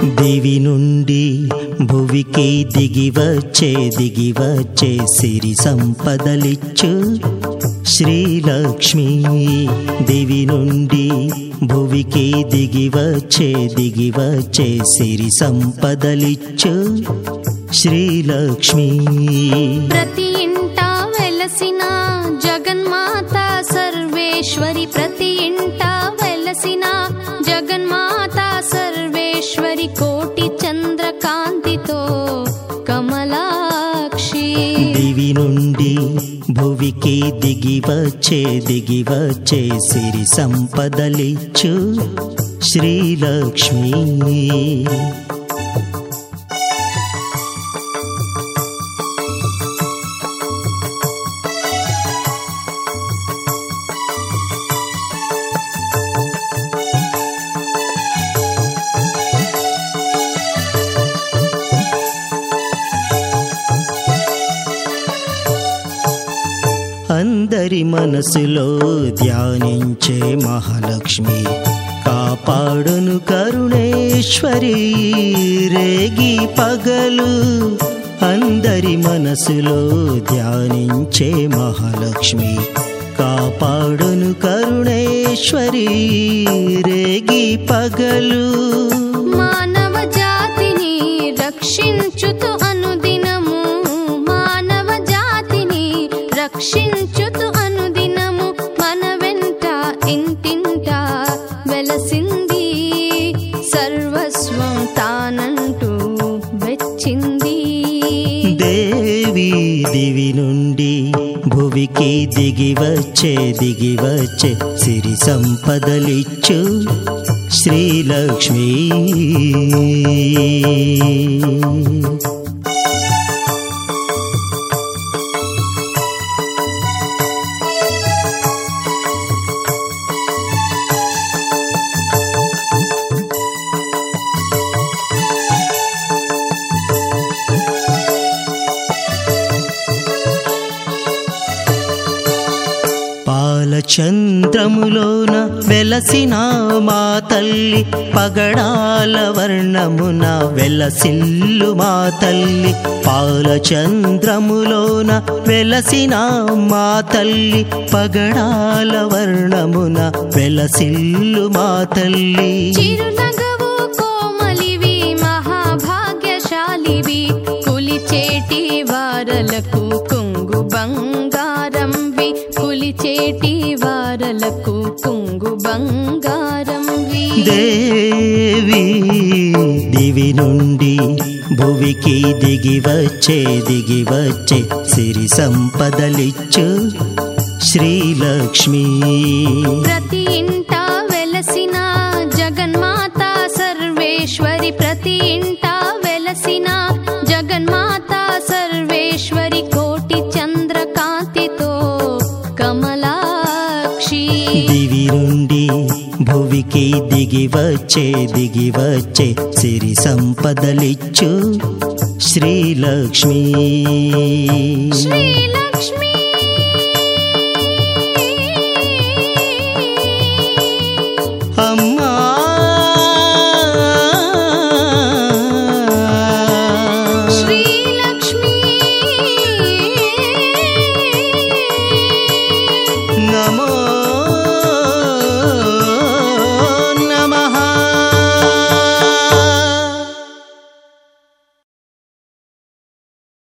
దివి నుండి భువికి దిగి వచ్చే దిగి వచ్చే సిరి సంపదలిచ్చు శ్రీలక్ష్మి దివి నుండి భువికి దిగి వచ్చే దిగి వచ్చే సిరి సంపదలిచ్చు శ్రీలక్ష్మి ప్రతి ఇంట వెలసిన జగన్మాత సర్వేశ్వరి ప్రతి ఇంట వెలసిన జగన్మాత సర్వేశ్వరి కోటి చంద్రకాంతితో కమలాక్షి దివి నుండి భువికి దిగి వచ్చే దిగి వచ్చే సిరి సంపదలిచ్చు శ్రీలక్ష్మి అందరి మనసులో ధ్యానించే మహాలక్ష్మి కాపాడును కరుణేశ్వరి రేగి పగలు అందరి మనసులో ధ్యానించే మహాలక్ష్మి కాపాడును కరుణేశ్వరి రేగి పగలు మానవ జాతిని రక్షించుతు అనుదినము మానవ జాతిని రక్షించుతు అనుదినము మన వెంట ఇంటింట వెలసింది సర్వస్వం తానంటూ వెచ్చింది దేవి దివి నుండి భువికి దిగి వచ్చే దిగి వచ్చే సిరి సంపదలిచ్చు శ్రీలక్ష్మి పాలచంద్రములోన వెలసిన మా తల్లి పగడాల వర్ణమున వెలసిల్లు మా తల్లి పాలచంద్రములోన వెలసిన మా తల్లి పగడాల వర్ణమున వెలసిల్లు మా తల్లి చిరునగవు కోమలివి మహాభాగ్యశాలివి కులిచేటి వారలకు కొంగు బంగారంవి కులిచేటి వారలకు కొంగు బంగారంవి దేవి దివి నుండి భువికి దిగి వచ్చే దిగి వచ్చే సిరి సంపదలిచ్చు శ్రీలక్ష్మి ప్రతి ఇంట వెలసిన జగన్మాత సర్వేశ్వరి ప్రతి ఇంట వెలసిన జగన్మాత సర్వేశ్వరి కోటి చంద్రకాంతితో కమలాక్షి దివి నుండి భువికి దిగి వచ్చే దిగి వచ్చే సిరి సంపదలిచ్చు శ్రీలక్ష్మి శ్రీలక్ష్మి